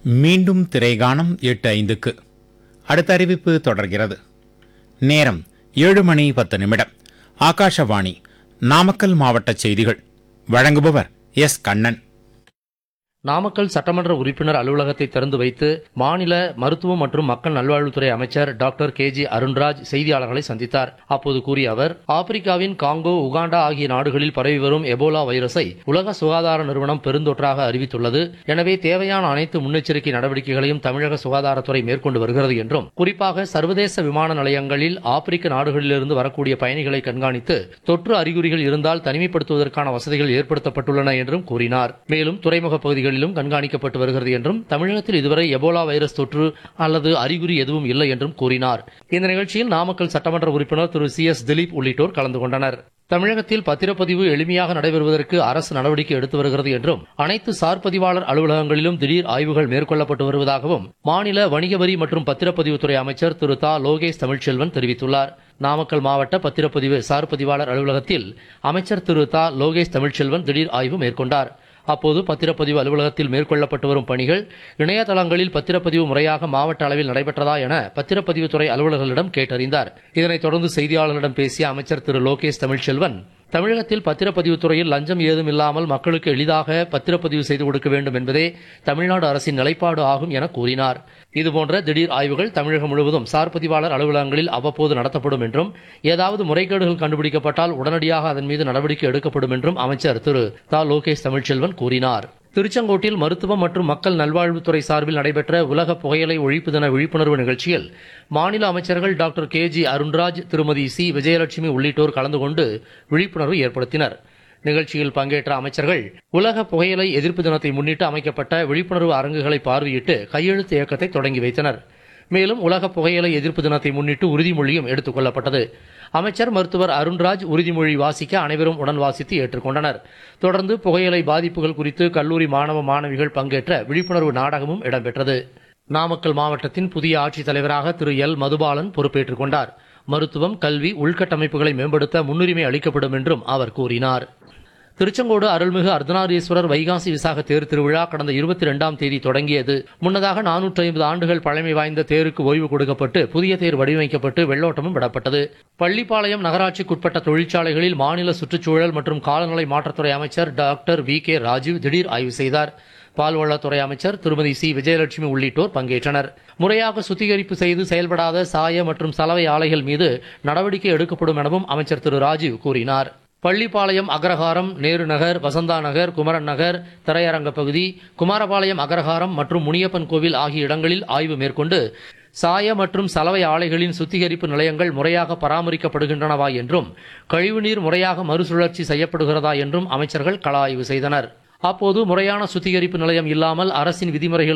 மீண்டும் திரைகாணம் எட்டு ஐந்துக்கு அடுத்த அறிவிப்பு தொடர்கிறது நேரம் ஏழு மணி பத்து நிமிடம் ஆகாஷவாணி நாமக்கல் மாவட்ட செய்திகள் வழங்குபவர் எஸ் கண்ணன் நாமக்கல் சட்டமன்ற உறுப்பினர் அலுவலகத்தை திறந்து வைத்து மாநில மருத்துவம் மற்றும் மக்கள் நல்வாழ்வுத்துறை அமைச்சர் டாக்டர் கே ஜி அருண்ராஜ் செய்தியாளர்களை சந்தித்தார் அப்போது கூறிய அவர் ஆப்பிரிக்காவின் காங்கோ உகாண்டா ஆகிய நாடுகளில் பரவி வரும் எபோலா வைரஸை உலக சுகாதார நிறுவனம் பெருந்தொற்றாக அறிவித்துள்ளது எனவே தேவையான அனைத்து முன்னெச்சரிக்கை நடவடிக்கைகளையும் தமிழக சுகாதாரத்துறை மேற்கொண்டு வருகிறது என்றும் குறிப்பாக சர்வதேச விமான நிலையங்களில் ஆப்பிரிக்க நாடுகளிலிருந்து வரக்கூடிய பயணிகளை கண்காணித்து தொற்று அறிகுறிகள் இருந்தால் தனிமைப்படுத்துவதற்கான வசதிகள் ஏற்படுத்தப்பட்டுள்ளன என்றும் கூறினார் மேலும் துறைமுக பகுதிகளிலும் கண்காணிக்கப்பட்டு வருகிறது என்றும் தமிழகத்தில் இதுவரை எபோலா வைரஸ் தொற்று அல்லது அறிகுறி எதுவும் இல்லை என்றும் கூறினார் இந்த நிகழ்ச்சியில் நாமக்கல் சட்டமன்ற உறுப்பினர் திரு சி எஸ் திலீப் உள்ளிட்டோர் கலந்து கொண்டனர் தமிழகத்தில் பத்திரப்பதிவு எளிமையாக நடைபெறுவதற்கு அரசு நடவடிக்கை எடுத்து வருகிறது என்றும் அனைத்து சார் பதிவாளர் அலுவலகங்களிலும் திடீர் ஆய்வுகள் மேற்கொள்ளப்பட்டு வருவதாகவும் மாநில வணிக வரி மற்றும் பத்திரப்பதிவுத்துறை அமைச்சர் திரு தா லோகேஷ் தமிழ்ச்செல்வன் தெரிவித்துள்ளார் நாமக்கல் மாவட்ட பத்திரப்பதிவு சார் பதிவாளர் அலுவலகத்தில் அமைச்சர் திரு தா லோகேஷ் தமிழ்ச்செல்வன் திடீர் ஆய்வு மேற்கொண்டார் அப்போது பத்திரப்பதிவு அலுவலகத்தில் மேற்கொள்ளப்பட்டு வரும் பணிகள் இணையதளங்களில் பத்திரப்பதிவு முறையாக மாவட்ட அளவில் நடைபெற்றதா என பத்திரப்பதிவுத்துறை அலுவலர்களிடம் கேட்டறிந்தார் இதனைத் தொடர்ந்து செய்தியாளர்களிடம் பேசிய அமைச்சர் திரு லோகேஷ் தமிழ்ச்செல்வன் தமிழகத்தில் பத்திரப்பதிவுத் துறையில் லஞ்சம் ஏதும் இல்லாமல் மக்களுக்கு எளிதாக பத்திரப்பதிவு செய்து கொடுக்க வேண்டும் என்பதே தமிழ்நாடு அரசின் நிலைப்பாடு ஆகும் என கூறினார் இதுபோன்ற திடீர் ஆய்வுகள் தமிழகம் முழுவதும் சார் பதிவாளர் அலுவலகங்களில் அவ்வப்போது நடத்தப்படும் என்றும் ஏதாவது முறைகேடுகள் கண்டுபிடிக்கப்பட்டால் உடனடியாக அதன் மீது நடவடிக்கை எடுக்கப்படும் என்றும் அமைச்சர் திரு தா லோகேஷ் தமிழ்ச்செல்வன் கூறினார் திருச்செங்கோட்டில் மருத்துவம் மற்றும் மக்கள் நல்வாழ்வுத்துறை சார்பில் நடைபெற்ற உலக புகையிலை ஒழிப்பு தின விழிப்புணர்வு நிகழ்ச்சியில் மாநில அமைச்சர்கள் டாக்டர் கே ஜி அருண்ராஜ் திருமதி சி விஜயலட்சுமி உள்ளிட்டோர் கலந்து கொண்டு விழிப்புணர்வு ஏற்படுத்தினர் நிகழ்ச்சியில் பங்கேற்ற அமைச்சர்கள் உலக புகையிலை எதிர்ப்பு தினத்தை முன்னிட்டு அமைக்கப்பட்ட விழிப்புணர்வு அரங்குகளை பார்வையிட்டு கையெழுத்து இயக்கத்தை தொடங்கி வைத்தனர் மேலும் உலக புகையிலை எதிர்ப்பு தினத்தை முன்னிட்டு உறுதிமொழியும் எடுத்துக் கொள்ளப்பட்டது அமைச்சர் மருத்துவர் அருண்ராஜ் உறுதிமொழி வாசிக்க அனைவரும் உடன் வாசித்து ஏற்றுக்கொண்டனர் தொடர்ந்து புகையிலை பாதிப்புகள் குறித்து கல்லூரி மாணவ மாணவிகள் பங்கேற்ற விழிப்புணர்வு நாடகமும் இடம்பெற்றது நாமக்கல் மாவட்டத்தின் புதிய ஆட்சித் தலைவராக திரு எல் மதுபாலன் பொறுப்பேற்றுக் கொண்டார் மருத்துவம் கல்வி உள்கட்டமைப்புகளை மேம்படுத்த முன்னுரிமை அளிக்கப்படும் என்றும் அவர் கூறினார் திருச்செங்கோடு அருள்மிகு அர்த்தநாரீஸ்வரர் வைகாசி விசாக தேர் திருவிழா கடந்த இருபத்தி இரண்டாம் தேதி தொடங்கியது முன்னதாக நானூற்றி ஐம்பது ஆண்டுகள் பழமை வாய்ந்த தேருக்கு ஓய்வு கொடுக்கப்பட்டு புதிய தேர் வடிவமைக்கப்பட்டு வெள்ளோட்டமும் விடப்பட்டது பள்ளிப்பாளையம் நகராட்சிக்குட்பட்ட தொழிற்சாலைகளில் மாநில சுற்றுச்சூழல் மற்றும் காலநிலை மாற்றத்துறை அமைச்சர் டாக்டர் வி கே ராஜீவ் திடீர் ஆய்வு செய்தார் பால்வளத்துறை அமைச்சர் திருமதி சி விஜயலட்சுமி உள்ளிட்டோர் பங்கேற்றனர் முறையாக சுத்திகரிப்பு செய்து செயல்படாத சாய மற்றும் சலவை ஆலைகள் மீது நடவடிக்கை எடுக்கப்படும் எனவும் அமைச்சர் திரு ராஜீவ் கூறினார் பள்ளிப்பாளையம் அக்ரஹாரம் நேரு நகர் வசந்தா நகர் குமரன் நகர் திரையரங்க பகுதி குமாரபாளையம் அக்ரஹாரம் மற்றும் முனியப்பன் கோவில் ஆகிய இடங்களில் ஆய்வு மேற்கொண்டு சாய மற்றும் சலவை ஆலைகளின் சுத்திகரிப்பு நிலையங்கள் முறையாக பராமரிக்கப்படுகின்றனவா என்றும் கழிவுநீர் முறையாக மறுசுழற்சி செய்யப்படுகிறதா என்றும் அமைச்சர்கள் கள ஆய்வு செய்தனர் அப்போது முறையான சுத்திகரிப்பு நிலையம் இல்லாமல் அரசின் விதிமுறைகள்